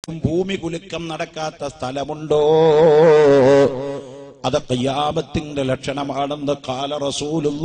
ഭൂമി കുലുക്കം നടക്കാത്ത സ്ഥലമുണ്ടോ അത് കയ്യാമത്തിന്റെ ലക്ഷണമാണെന്ന് കാല റസൂലുള്ള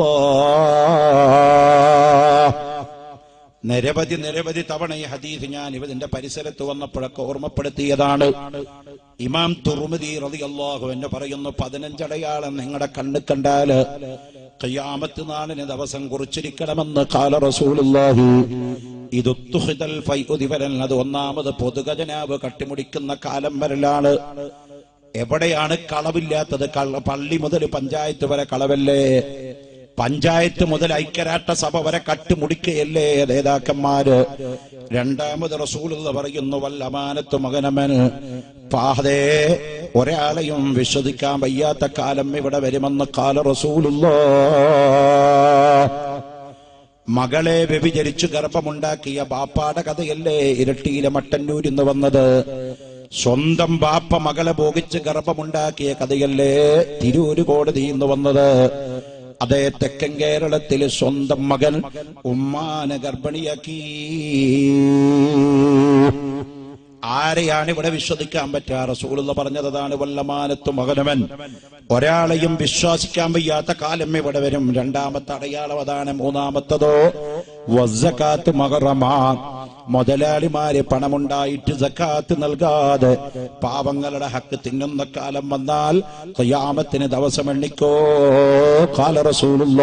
നിരവധി നിരവധി തവണ ഈ ഹദീസ് ഞാൻ ഇവതിന്റെ പരിസരത്ത് വന്നപ്പോഴൊക്കെ ഓർമ്മപ്പെടുത്തിയതാണ് ഇമാം തുറുമതി റളിയല്ലാഹു എന്ന് പറയുന്നു പതിനഞ്ചടയാളം നിങ്ങളുടെ കണ്ണ് കണ്ടാല് കയ്യാമത്ത് നാളിന് ദിവസം കുറിച്ചിരിക്കണമെന്ന് കാല റസൂലുള്ളാഹി ഇതുത്തുഹിതൽ ഫൈഉദി വരൽ അത് ഒന്നാമത് പൊതുഖജനാവ് കട്ടിമുടിക്കുന്ന കാലം വരലാണ് എവിടെയാണ് കളവില്ലാത്തത് കള പള്ളി മുതൽ പഞ്ചായത്ത് വരെ കളവല്ലേ പഞ്ചായത്ത് മുതൽ ഐക്യരാഷ്ട്ര സഭ വരെ കട്ടുമുടിക്കുകയല്ലേ നേതാക്കന്മാര് രണ്ടാമത് റസൂലുള്ള പറയുന്നു വല്ലമാനത്ത് മകനമൻ പാതേ ഒരാളെയും വിശ്വസിക്കാൻ വയ്യാത്ത കാലം ഇവിടെ വരുമെന്ന് കാല റസൂലുള്ള മകളെ വ്യഭിചരിച്ചു ഗർഭമുണ്ടാക്കിയ ബാപ്പാടെ കഥയല്ലേ ഇരട്ടിയിലെ മട്ടന്നൂരിൽ നിന്ന് വന്നത് സ്വന്തം ബാപ്പ മകളെ ഭോഗിച്ച് ഗർഭമുണ്ടാക്കിയ കഥയല്ലേ തിരൂര് കോടതിയിൽ നിന്ന് വന്നത് അതേ തെക്കൻ കേരളത്തിൽ സ്വന്തം മകൻ ഉമ്മാനെ ഗർഭിണിയാക്കി ആരെയാണ് ഇവിടെ വിശ്വസിക്കാൻ പറ്റുക റസൂലുള്ള പറഞ്ഞതാണ് വല്ലമാനത്ത് മകനവൻ ഒരാളെയും വിശ്വസിക്കാൻ വയ്യാത്ത കാലം ഇവിടെ വരും രണ്ടാമത്തെ അടയാളം അതാണ് മൂന്നാമത്തതോ വസ്സക്കാത്ത് മകറമാ മുതലാളിമാര് പണമുണ്ടായിട്ട് സക്കാത്ത് നൽകാതെ പാവങ്ങളുടെ ഹക്ക് തിന്നുന്ന കാലം വന്നാൽ ഖിയാമത്തിന് ദിവസം എണ്ണിക്കോ കാല റസൂലുള്ള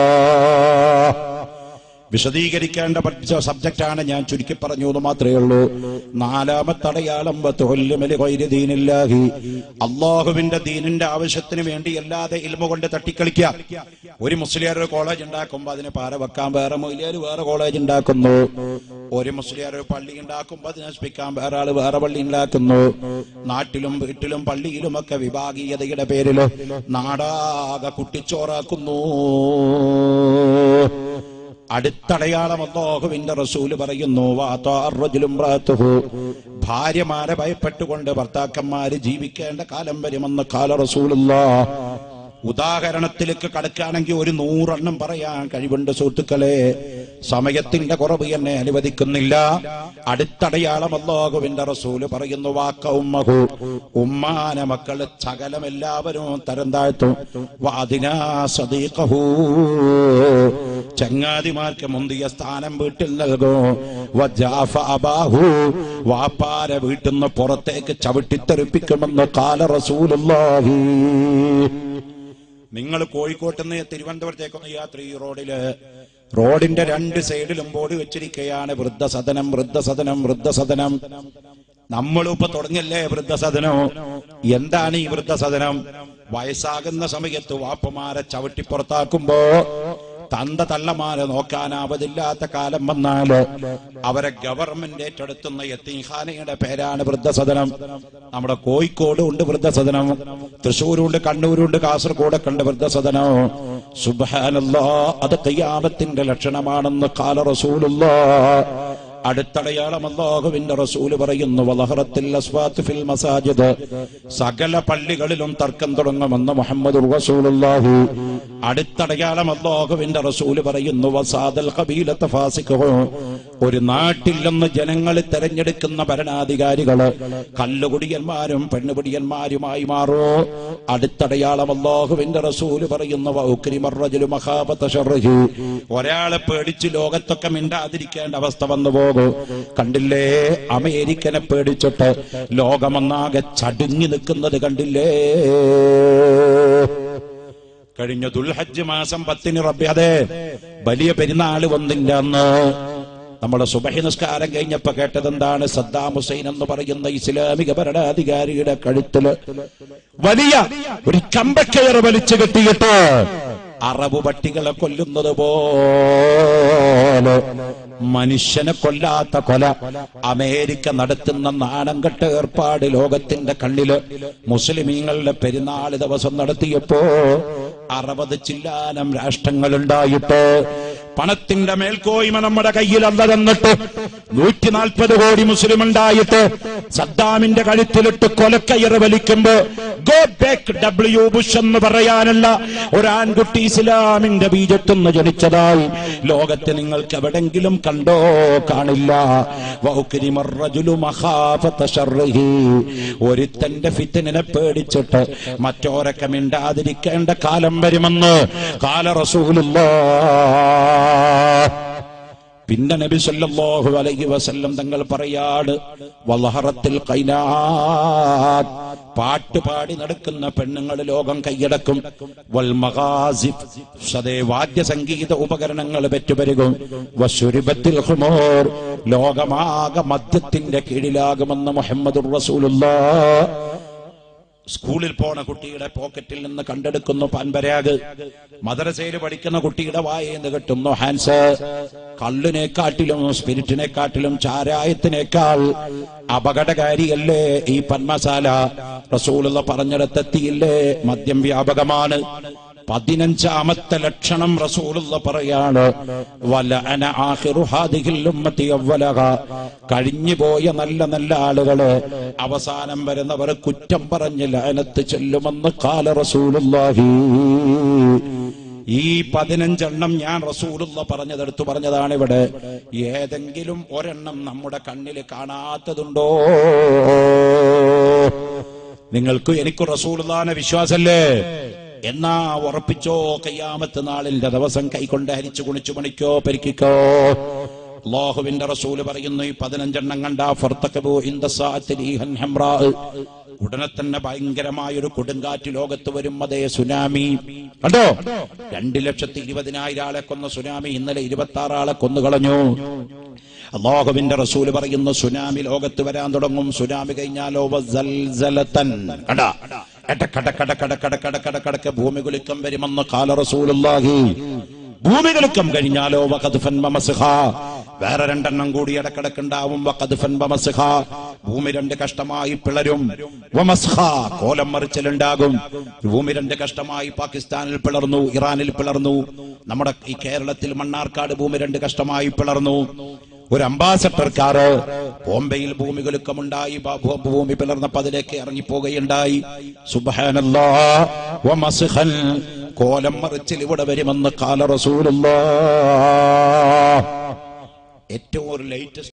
വിശദീകരിക്കേണ്ട പഠിച്ച സബ്ജക്റ്റാണ് ഞാൻ ചുരുക്കി പറഞ്ഞു എന്ന് മാത്രമേ ഉള്ളൂ നാലാമത്തെ അടയാളം ദീനില്ലാഹി അള്ളാഹുവിന്റെ ദീനിന്റെ ആവശ്യത്തിന് വേണ്ടി അല്ലാതെ ഇൽമ കൊണ്ട് തട്ടിക്കളിക്കുക ഒരു മുസ്ലിയാർ ഒരു കോളേജ് ഉണ്ടാക്കുമ്പോ അതിന് പാര വെക്കാൻ വേറെ മൊയിലിയാർ വേറെ കോളേജ് ഉണ്ടാക്കുന്നു ഒരു മുസ്ലിയാർ ഒരു പള്ളി ഉണ്ടാക്കുമ്പോ അതിനെ നശിപ്പിക്കാൻ വേറെ ആള് വേറെ പള്ളി ഉണ്ടാക്കുന്നു നാട്ടിലും വീട്ടിലും പള്ളിയിലും ഒക്കെ വിഭാഗീയതയുടെ പേരിൽ നാടാകെ കുട്ടിച്ചോറാക്കുന്നു അടുത്തടയാളം അള്ളാഹുവിന്റെ റസൂല് പറയുന്നു വാത്താറും ഭാര്യമാരെ ഭയപ്പെട്ടുകൊണ്ട് ഭർത്താക്കന്മാര് ജീവിക്കേണ്ട കാലം വരുമെന്ന് കാല റസൂലുള്ള ഉദാഹരണത്തിലേക്ക് കടക്കുകയാണെങ്കിൽ ഒരു നൂറെണ്ണം പറയാൻ കഴിവുണ്ട് സുഹൃത്തുക്കളെ സമയത്തിന്റെ കുറവ് എന്നെ അനുവദിക്കുന്നില്ല അടുത്തടയാളം അള്ളാഹുവിന്റെ റസൂല് പറയുന്നു വാക്ക ഉമ്മഹു ഉമ്മാന മക്കള് സകലം എല്ലാവരും തരം താഴ്ത്തും വാദിനാ സദീഖഹു ചങ്ങാതിമാർക്ക് മുന്തിയ സ്ഥാനം വീട്ടിൽ നൽകും വജാഫ അബാഹു വാപ്പാരെ വീട്ടിൽ നിന്ന് പുറത്തേക്ക് ചവിട്ടിത്തെറിപ്പിക്കുമെന്ന് കാല റസൂലുള്ളാഹി നിങ്ങൾ കോഴിക്കോട്ട് നിന്ന് തിരുവനന്തപുരത്തേക്കൊന്ന് യാത്ര ഈ റോഡില് റോഡിന്റെ രണ്ട് സൈഡിലും ബോർഡ് വെച്ചിരിക്കുകയാണ് വൃദ്ധസദനം വൃദ്ധസദനം വൃദ്ധസദനം നമ്മളും ഇപ്പൊ തുടങ്ങിയല്ലേ വൃദ്ധസദനം എന്താണ് ഈ വൃദ്ധസദനം വയസ്സാകുന്ന സമയത്ത് വാപ്പമാരെ ചവിട്ടി പുറത്താക്കുമ്പോ തന്ത തള്ളമാരെ നോക്കാനാവതില്ലാത്ത കാലം വന്നാല് അവരെ ഗവൺമെന്റ് ഏറ്റെടുത്തുന്ന യത്തീഖാനയുടെ പേരാണ് വൃദ്ധസദനം നമ്മുടെ കോഴിക്കോട് ഉണ്ട് വൃദ്ധസദനം തൃശ്ശൂരുണ്ട് കണ്ണൂരുണ്ട് കാസർഗോഡൊക്കെ ഉണ്ട് വൃദ്ധസദനം സുബാനല്ലാ അത് കയ്യാമത്തിന്റെ ലക്ഷണമാണെന്ന് കാല റസൂലുള്ള അടുത്തടയാളം അല്ലാഹുവിന്റെ റസൂല് പറയുന്നു വലഹറത്തിൽ അസ്വാത്ത് ഫിൽ മസാജിദ് സകല പള്ളികളിലും തർക്കം തുടങ്ങുമെന്ന് മുഹമ്മദ് റസൂലുള്ളാഹി അടുത്തടയാളം അല്ലാഹുവിന്റെ റസൂല് പറയുന്നു വസാദൽ ഖബീലത്തെ ഫാസിഖോ ഒരു നാട്ടിൽ നിന്ന് ജനങ്ങൾ തെരഞ്ഞെടുക്കുന്ന ഭരണാധികാരികള് കല്ലുകുടിയന്മാരും പെണ്ണുപിടിയന്മാരുമായി മാറോ അടുത്തടയാളം അല്ലാഹുവിന്റെ റസൂല് പറയുന്നു വൗക്രിമർറജുലു മഹാബത്ത ഷർഹി ഒരാളെ പേടിച്ച് ലോകത്തൊക്കെ മിണ്ടാതിരിക്കേണ്ട അവസ്ഥ വന്നു പോകും കണ്ടില്ലേ അമേരിക്കനെ പേടിച്ചിട്ട് ലോകമൊന്നാകെ ചടുങ്ങി നിൽക്കുന്നത് കണ്ടില്ലേ കഴിഞ്ഞ ദുൽഹജ്ജ് മാസം പത്തിന് റബ്ബി അതെ വലിയ പെരുന്നാള് വന്നില്ല അന്ന് നമ്മുടെ സുബഹി നിസ്കാരം കഴിഞ്ഞപ്പോ കേട്ടത് എന്താണ് സദ്ദാം ഹുസൈൻ എന്ന് പറയുന്ന ഇസ്ലാമിക ഭരണാധികാരിയുടെ കഴുത്തില് വലിയ ഒരു കമ്പക്കയർ വലിച്ചു കെട്ടിയിട്ട് അറബ് പട്ടികളെ കൊല്ലുന്നത് പോലെ മനുഷ്യനെ കൊല്ലാത്ത കൊല അമേരിക്ക നടത്തുന്ന നാണംകെട്ട ഏർപ്പാട് ലോകത്തിന്റെ കണ്ണില് മുസ്ലിമീങ്ങളുടെ പെരുന്നാൾ ദിവസം നടത്തിയപ്പോ അറുപത് ചില്ലാനം രാഷ്ട്രങ്ങൾ ഉണ്ടായിട്ട് പണത്തിന്റെ മേൽക്കോയ്മ നമ്മുടെ കയ്യിൽ അല്ല തന്നിട്ട് നൂറ്റി നാൽപ്പത് കോടി മുസ്ലിം ഉണ്ടായിട്ട് സദ്ദാമിന്റെ കഴുത്തിലിട്ട് കൊലക്കയറ് വലിക്കുമ്പോ ഗോ ബാക്ക് ഡബ്ല്യു ബുഷ് എന്ന് പറയാനുള്ള ഒരു ആൺകുട്ടി ഇസ്ലാമിന്റെ ബീജത്തുനിന്ന് ജനിച്ചതായി ലോകത്തെ നിങ്ങൾക്ക് എവിടെങ്കിലും കണ്ടോ കാണില്ല വൗക്കരിമ الرجل مخافة شره. ഒരുത്തന്റെ ഫിത്തിനെ പേടിച്ചിട്ട് മറ്റോരൊക്കെ മിണ്ടാതിരിക്കേണ്ട കാലം വരുമെന്ന് കാല റസൂലുള്ള പിന്നെ നബി സല്ലല്ലാഹു അലൈഹി വസല്ലം തങ്ങൾ പറയാണ് വലഹറത്തിൽ ഖൈനാത്ത് പാട്ട് പാടി നടക്കുന്ന പെണ്ണുങ്ങൾ ലോകം കൈയടക്കും വൽ മഗാസിഫ് സദേ വാദ്യ സംഗീത ഉപകരണങ്ങൾ പെറ്റുപെരുകും വശുരിബത്തിൽ ഖുമൂർ ലോകമാകെ മദ്യത്തിന്റെ കീഴിലാകുമെന്ന് മുഹമ്മദുർ റസൂലുള്ളാഹ് സ്കൂളിൽ പോണ കുട്ടിയുടെ പോക്കറ്റിൽ നിന്ന് കണ്ടെടുക്കുന്നു പാൻപരാഗ് മദ്രസയിൽ പഠിക്കുന്ന കുട്ടിയുടെ വായെന്ന് കിട്ടുന്നു ഹാൻസ് കള്ളിനെക്കാട്ടിലും സ്പിരിറ്റിനെക്കാട്ടിലും ചാരായത്തിനേക്കാൾ അപകടകാരിയല്ലേ ഈ പന്മസാല റസൂലുള്ള പറഞ്ഞിടത്തെത്തിയില്ലേ മദ്യം വ്യാപകമാണ് പതിനഞ്ചാമത്തെ ലക്ഷണം റസൂലുള്ള പറയാണ് വല അന ആഖിറു ഹാദിഹിൽ ഉമ്മത്തി അവ്വലഹ കഴിഞ്ഞുപോയ നല്ല നല്ല ആളുകള് അവസാനം വരുന്നവർ കുറ്റം പറഞ്ഞ് ലഅനത്ത് ചെല്ലുമെന്ന് കാല റസൂലുള്ളാഹി ഈ പതിനഞ്ചെണ്ണം ഞാൻ റസൂലുള്ള പറഞ്ഞതെടുത്തു പറഞ്ഞതാണ് ഇവിടെ ഏതെങ്കിലും ഒരെണ്ണം നമ്മുടെ കണ്ണിൽ കാണാത്തതുണ്ടോ നിങ്ങൾക്ക് എനിക്ക് റസൂലുള്ളാനെ വിശ്വാസല്ലേ എന്നാ ഉറപ്പിച്ചോ കയ്യാമത്ത് നാളിന്റെ ദിവസം കൈകൊണ്ട് ഹരിച്ചു കുണിച്ചു മണിക്കോ പരിക്കോ അള്ളാഹുവിന്റെ റസൂല് പറയുന്നു ഈ പതിനഞ്ചെണ്ണം കണ്ട ഫർത്തക്കബു ഇന്ദ സാഅത്തിൽ ഈഹൻ ഹംറാ. ഉടനെ തന്നെ ഭയങ്കരമായ ഒരു കൊടുങ്കാറ്റ് ലോകത്ത് വരും അതേ സുനാമി കണ്ടോ രണ്ട് ലക്ഷത്തി ഇരുപതിനായിരം ആളെ കൊന്ന സുനാമി ഇന്നലെ ഇരുപത്തി ആറ് ആളെ കൊന്നുകളഞ്ഞു അള്ളാഹുവിന്റെ റസൂല് പറയുന്നു സുനാമി ലോകത്ത് വരാൻ തുടങ്ങും സുനാമി കഴിഞ്ഞാലോ വസൽസലതൻ. കണ്ടാ എടക്കടക്കടക്കടക്കടക്കടക്കടക്കടക്ക് ഭൂമി കുലുക്കം വരുമെന്ന് കാല റസൂലുള്ളാഹി ഭൂമി കുലുക്കം കഴിഞ്ഞാലോ വഖദ്ഫൻ വമസ്ഖ വേറെ രണ്ടെണ്ണം കൂടി ഇടക്കിടക്കുണ്ടാവും വഖദ്ഫൻ വമസ്ഖ ഭൂമി രണ്ട് കഷ്ടമായി പിളരും വമസ്ഖ കോലം മറിച്ചലുണ്ടാകും ഭൂമി രണ്ട് കഷ്ടമായി പാകിസ്ഥാനിൽ പിളർന്നു ഇറാനിൽ പിളർന്നു നമ്മുടെ ഈ കേരളത്തിൽ മണ്ണാർക്കാട് ഭൂമി രണ്ട് കഷ്ടമായി പിളർന്നു ഒരു അംബാസഡർ കാറ് ബോംബെയിൽ ഭൂമി കുലുക്കമുണ്ടായി ബ- ഭൂ- ഭൂമി പിളർന്നപ്പോ അതിലേക്ക് ഇറങ്ങിപ്പോകുകയുണ്ടായി സുബ്ഹാനല്ലാ വമസ്ഖൻ കോലം മറിച്ചിൽ ഇവിടെ വരുമെന്ന് കാല റസൂലുള്ള ഏറ്റവും ഒരു ലേറ്റസ്റ്റ്